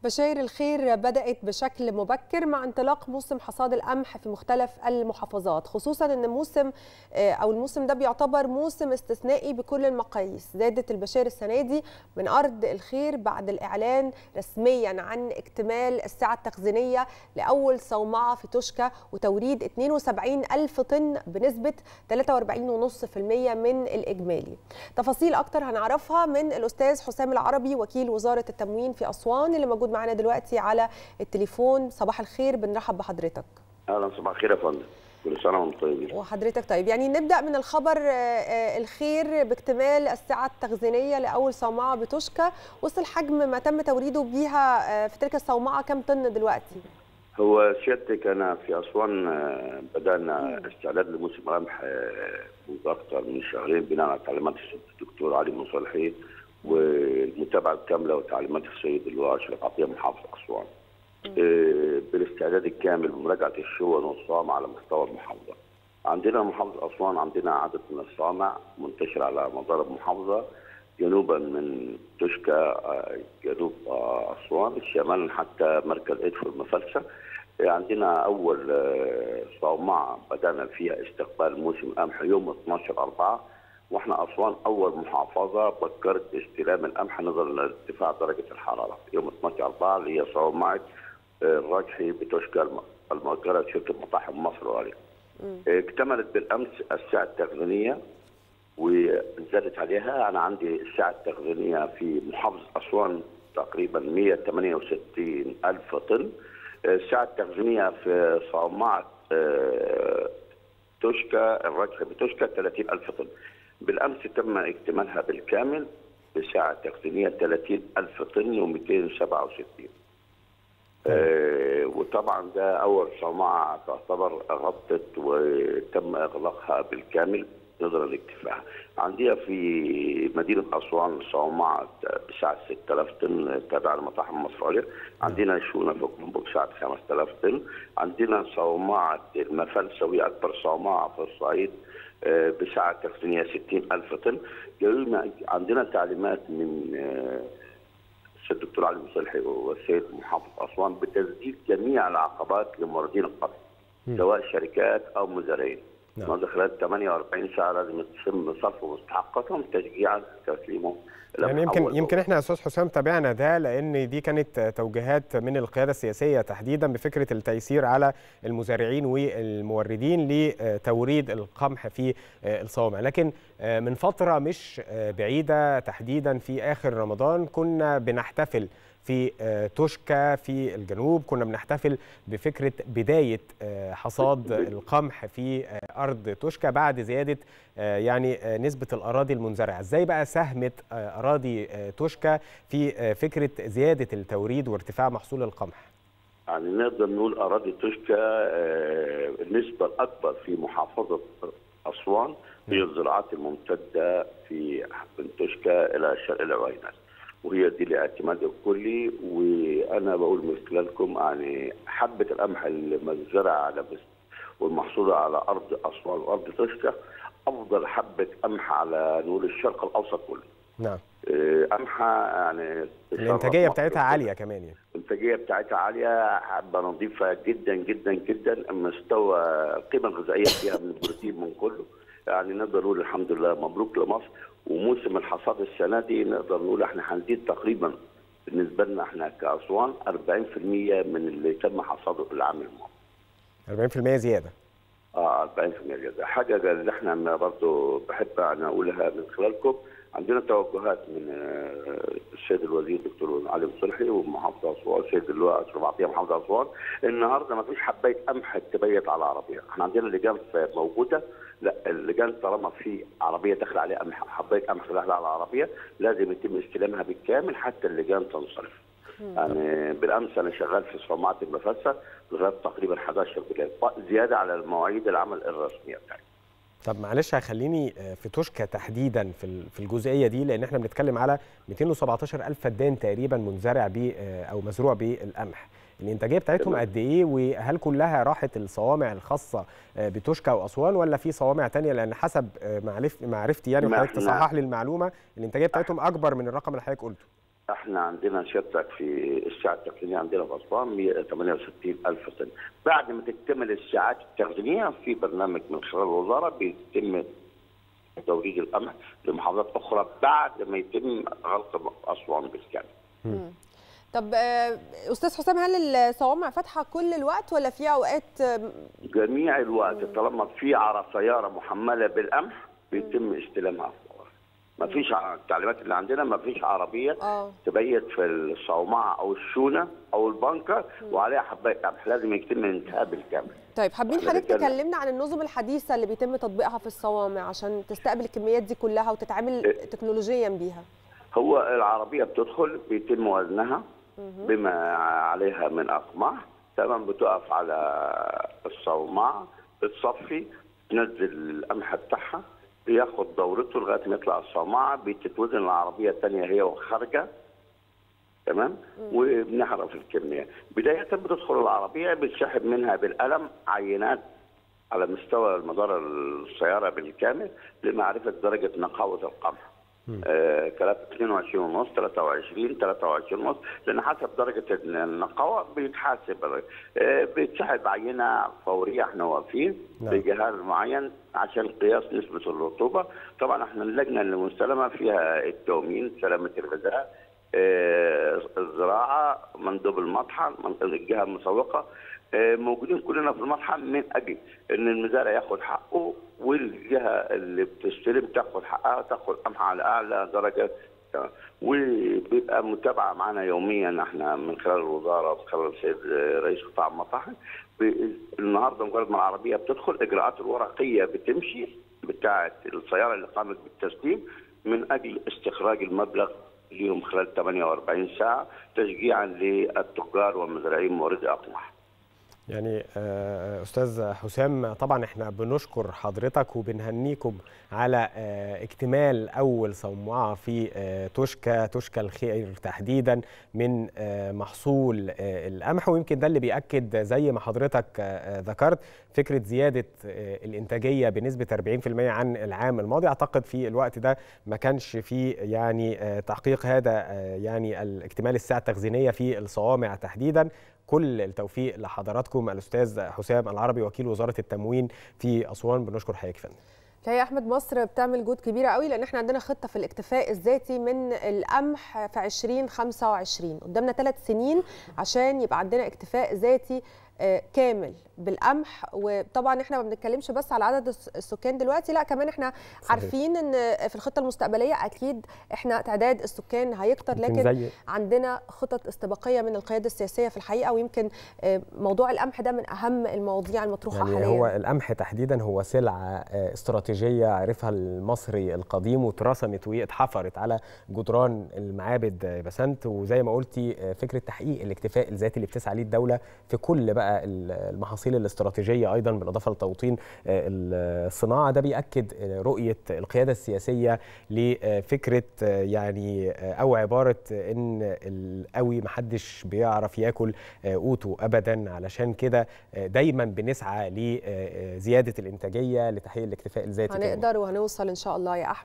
بشاير الخير بدأت بشكل مبكر مع انطلاق موسم حصاد القمح في مختلف المحافظات خصوصا ان موسم او الموسم ده بيعتبر موسم استثنائي بكل المقاييس زادت البشاير السنه دي من ارض الخير بعد الاعلان رسميا عن اكتمال السعه التخزينيه لاول صومعه في توشكا وتوريد 72 الف طن بنسبه 43.5% من الاجمالي تفاصيل اكتر هنعرفها من الاستاذ حسام العربي وكيل وزاره التموين في اسوان اللي موجود معانا دلوقتي على التليفون صباح الخير بنرحب بحضرتك اهلا صباح الخير يا فندم كل سنه وانتم طيبين وحضرتك طيب يعني نبدا من الخبر الخير باكتمال السعه التخزينيه لاول صومعه بتوشكا وصل حجم ما تم توريده بيها في تلك الصومعه كم طن دلوقتي هو سيادتك انا في اسوان بدانا استعداد لموسم القمح منذ اكثر من شهرين بناء على تعليمات الدكتور علي مصالحي والمتابعه الكامله وتعليمات السيد اللواء اشرف عطيه محافظ اسوان. بالاستعداد الكامل بمراجعه الشون والصوامع على مستوى المحافظه. عندنا محافظه اسوان عندنا عدد من الصوامع منتشره على مدار المحافظه جنوبا من توشكا جنوب اسوان شمالا حتى مركز ادفو المفلسه. عندنا اول صومعه بدانا فيها استقبال موسم القمح يوم 12 4 واحنا اسوان اول محافظه بكرت استلام القمح نظرا لارتفاع درجه الحراره يوم 12 4 اللي هي صومعه الراجحي بتشكى المؤجره شركه مطاحن مصر وغيرها. اكتملت بالامس الساعه التخزينيه وزادت عليها انا عندي الساعه التخزينيه في محافظه اسوان تقريبا 168 الف طن الساعه التخزينيه في صومعه توشكا الراجحي بتوشكا 30 الف طن. بالامس تم اكتمالها بالكامل بساعه تخزينيه 30 الف طن و267 آه وطبعا ده اول صومعه تعتبر غطت وتم اغلاقها بالكامل نظرا لاكتفائها. عندنا في مدينه اسوان صومعه بسعه 6000 طن تابعه لمطاحن مصر عندنا شونه في كومبو بسعه 5000 طن عندنا صومعه المفلسه وهي اكبر صومعه في الصعيد بسعه تخزينيه 60000 طن عندنا تعليمات من السيد الدكتور علي مصلحي والسيد محافظ اسوان بتسديد جميع العقبات لموردين القمح سواء شركات او مزارعين نعم. خلال 48 ساعه لازم يتم صرف مستحقاتهم تشجيعا تسليمهم يعني يمكن يمكن احنا يا استاذ حسام تابعنا ده لان دي كانت توجيهات من القياده السياسيه تحديدا بفكره التيسير على المزارعين والموردين لتوريد القمح في الصوامع لكن من فتره مش بعيده تحديدا في اخر رمضان كنا بنحتفل في توشكا في الجنوب كنا بنحتفل بفكره بدايه حصاد القمح في ارض توشكا بعد زياده يعني نسبه الاراضي المنزرعه ازاي بقى ساهمت اراضي توشكا في فكره زياده التوريد وارتفاع محصول القمح يعني نقدر نقول اراضي توشكا النسبه الاكبر في محافظه اسوان هي الزراعات الممتده في من توشكا الى شرق العوينات وهي دي الاعتماد الكلي وانا بقول من خلالكم يعني حبه القمح المزرعه على والمحصوله على ارض اسوان وارض توشكا افضل حبه قمح على نقول الشرق الاوسط كله. نعم. قمحه يعني الانتاجيه بتاعتها عاليه كمان يعني. الانتاجيه بتاعتها عاليه حبه نظيفه جدا جدا جدا مستوى القيمه الغذائيه فيها من البروتين من كله. يعني نقدر نقول الحمد لله مبروك لمصر وموسم الحصاد السنه دي نقدر نقول احنا هنزيد تقريبا بالنسبه لنا احنا كاسوان 40% من اللي تم حصاده العام الماضي. 40% زياده. اه 40% زياده، حاجه اللي احنا برضه بحب انا اقولها من خلالكم عندنا توجهات من السيد الوزير الدكتور علي مصلحي ومحافظ اسوان السيد اللواء اشرف عطيه محافظ اسوان النهارده ما فيش حبايه قمح تبيت على عربيه، احنا عندنا لجان موجوده لا اللجان طالما في عربيه داخل عليها قمح حبايه قمح داخله على العربيه لازم يتم استلامها بالكامل حتى اللجان تنصرف. يعني بالامس انا شغال في صومعه المفسه لغايه تقريبا 11 بالليل زياده على المواعيد العمل الرسميه بتاعتي. طب معلش هخليني في توشكا تحديدا في في الجزئيه دي لان احنا بنتكلم على 217 الف فدان تقريبا منزرع ب او مزروع بالقمح الانتاجيه بتاعتهم قد ايه وهل كلها راحت الصوامع الخاصه بتوشكا واسوان ولا في صوامع تانية لان حسب معرف معرفتي يعني وحضرتك تصحح لي المعلومه الانتاجيه بتاعتهم اكبر من الرقم اللي حضرتك قلته احنا عندنا سيادتك في الساعه التخزينيه عندنا في اسوان 168 الف سنه بعد ما تكتمل الساعات التخزينيه في برنامج من خلال الوزاره بيتم توريد القمح لمحافظات اخرى بعد ما يتم غلق اسوان بالكامل. طب آه، استاذ حسام هل الصوامع فاتحه كل الوقت ولا في اوقات آه، جميع الوقت طالما في على سياره محمله بالقمح بيتم استلامها فورا. ما فيش ع- التعليمات اللي عندنا ما فيش عربيه اه تبيت في الصومعه او الشونه او البنكر وعليها حبايه قمح لازم يتم انتهاء بالكامل. طيب حابين إحنا حضرتك بنتكلم- تكلمنا عن النظم الحديثه اللي بيتم تطبيقها في الصوامع عشان تستقبل الكميات دي كلها وتتعامل إيه. تكنولوجيا بيها هو العربيه بتدخل بيتم وزنها بما عليها من اقماح تمام بتقف على الصومعه بتصفي تنزل القمح بتاعها بياخد دورته لغايه ما يطلع الصومعه بتتوزن العربيه الثانيه هي وخارجه تمام وبنعرف الكميه بدايه بتدخل العربيه بتسحب منها بالقلم عينات على مستوى مدار السياره بالكامل لمعرفه درجه نقاوه القمح آه، كلام 22 ونص 23 23 ونص لان حسب درجه النقاوه بيتحاسب آه، بيتسحب عينه فوريه احنا واقفين نعم. بجهاز معين عشان قياس نسبه الرطوبه طبعا احنا اللجنه المستلمه فيها التومين سلامه الغذاء آه، الزراعه مندوب المطحن من- الجهه المسوقه آه، موجودين كلنا في المطحن من اجل ان المزارع ياخد حقه والجهه اللي بتستلم تاخد حقها تاخد قمح على اعلى درجه تمام. وبيبقى متابعه معانا يوميا احنا من خلال الوزاره ومن خلال السيد آه، رئيس قطاع المطاحن ب- النهارده مجرد ما العربيه بتدخل الاجراءات الورقيه بتمشي بتاعه السياره اللي قامت بالتسليم من اجل استخراج المبلغ ليهم خلال 48 ساعه تشجيعا للتجار والمزارعين موردي اقمح. يعني آه، استاذ حسام طبعا احنا بنشكر حضرتك وبنهنيكم على آه، اكتمال اول صومعه في آه، توشكا توشكا الخير تحديدا من آه، محصول آه، القمح ويمكن ده اللي بياكد زي ما حضرتك آه، ذكرت فكره زياده آه، الانتاجيه بنسبه 40% عن العام الماضي اعتقد في الوقت ده ما كانش في يعني آه، تحقيق هذا آه، يعني الاكتمال الساعه التخزينيه في الصوامع تحديدا كل التوفيق لحضراتكم الاستاذ حسام العربي وكيل وزاره التموين في اسوان بنشكر حضرتك يا فندم الحقيقه احمد مصر بتعمل جهود كبيره قوي لان احنا عندنا خطه في الاكتفاء الذاتي من القمح في 2025 قدامنا ثلاث سنين عشان يبقى عندنا اكتفاء ذاتي آه، كامل بالقمح وطبعا احنا ما بنتكلمش بس على عدد الس- السكان دلوقتي لا كمان احنا صحيح. عارفين ان في الخطه المستقبليه اكيد احنا تعداد السكان هيكتر يمكن لكن زي عندنا خطط استباقيه من القياده السياسيه في الحقيقه ويمكن آه، موضوع القمح ده من اهم المواضيع المطروحه يعني حاليا هو القمح تحديدا هو سلعه آه، استراتيجيه عرفها المصري القديم واترسمت واتحفرت على جدران المعابد آه، بسنت وزي ما قلتي آه، فكره تحقيق الاكتفاء الذاتي اللي بتسعى ليه الدوله في كل بقى ال- المحاصيل الاستراتيجيه ايضا بالاضافه لتوطين آه، الصناعه ده بياكد آه، رؤيه القياده السياسيه لفكره آه، يعني آه، او عباره آه، ان القوي محدش بيعرف ياكل آه، قوته ابدا علشان كده آه، دايما بنسعى لزياده الانتاجيه لتحقيق الاكتفاء الذاتي كمان. هنقدر وهنوصل ان شاء الله يا احمد